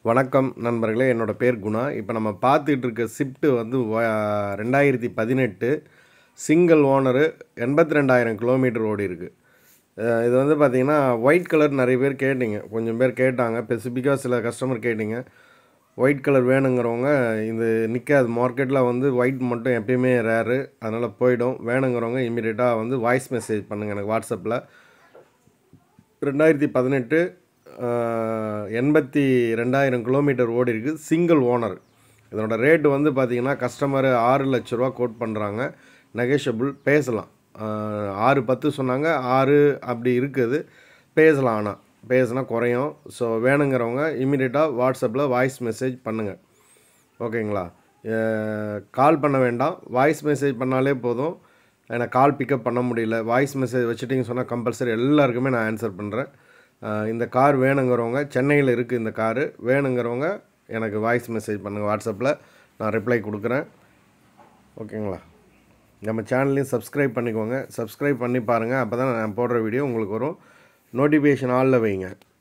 வணக்கம் நண்பர்களே என்னோட பேர் குணா இப்போ நம்ம பார்த்துட்டு இருக்க ஷிஃப்ட்டு வந்து வ- ரெண்டாயிரத்தி பதினெட்டு சிங்கிள் ஓனரு எண்பத்தி ரெண்டாயிரம் கிலோமீட்டர் ஓடி இருக்கு அஹ் இது வந்து பார்த்தீங்கன்னா ஒயிட் கலர் நிறைய பேர் கேட்டிங்க கொஞ்சம் பேர் கேட்டாங்க ஸ்பெசிஃபிக்காக சில கஸ்டமர் கேட்டிங்க ஒயிட் கலர் வேணுங்கிறவங்க இது நிற்காது மார்க்கெட்டில் வந்து ஒயிட் மட்டும் எப்பயுமே ரேரு அதனால் போயிடும் வேணுங்கிறவங்க இமீடியட்டாக வந்து வாய்ஸ் மெசேஜ் பண்ணுங்கள் எனக்கு வாட்ஸ்அப்பில் ரெண்டாயிரத்தி பதினெட்டு எண்பத்தி ரெண்டாயிரம் கிலோமீட்டர் ஓடி இருக்கு சிங்கிள் ஓனர் இதனோட ரேட்டு வந்து பார்த்தீங்கன்னா கஸ்டமர் ஆறு லட்ச ரூபா கோட் பண்ணுறாங்க நெகோஷியபிள் பேசலாம் ஆஹ் ஆறு பத்து சொன்னாங்க ஆறு அப்படி இருக்குது பேசலாம் ஆனால் பேசினா குறையும் ஸோ வேணுங்கிறவங்க இமீடியட்டாக வாட்ஸ்அப்பில் வாய்ஸ் மெசேஜ் பண்ணுங்கள் ஓகேங்களா கால் பண்ண வேண்டாம் வாய்ஸ் மெசேஜ் பண்ணாலே போதும் எனக்கு கால் பிக்கப் பண்ண முடியல வாய்ஸ் மெசேஜ் வச்சுட்டிங்க சொன்னால் கம்பல்சரி எல்லாருக்குமே நான் ஆன்சர் பண்ணுறேன் இந்த கார் வேணுங்கிறவங்க சென்னையில் இருக்குது இந்த காரு வேணுங்கிறவங்க எனக்கு வாய்ஸ் மெசேஜ் பண்ணுங்கள் வாட்ஸ்அப்பில் நான் ரிப்ளை கொடுக்குறேன் ஓகேங்களா நம்ம சேனல்லையும் சப்ஸ்கிரைப் பண்ணிக்கோங்க சப்ஸ்கிரைப் பண்ணி பாருங்கள் அப்போ தான் நான் போடுற வீடியோ உங்களுக்கு வரும் நோட்டிஃபிகேஷன் ஆலில் வைங்க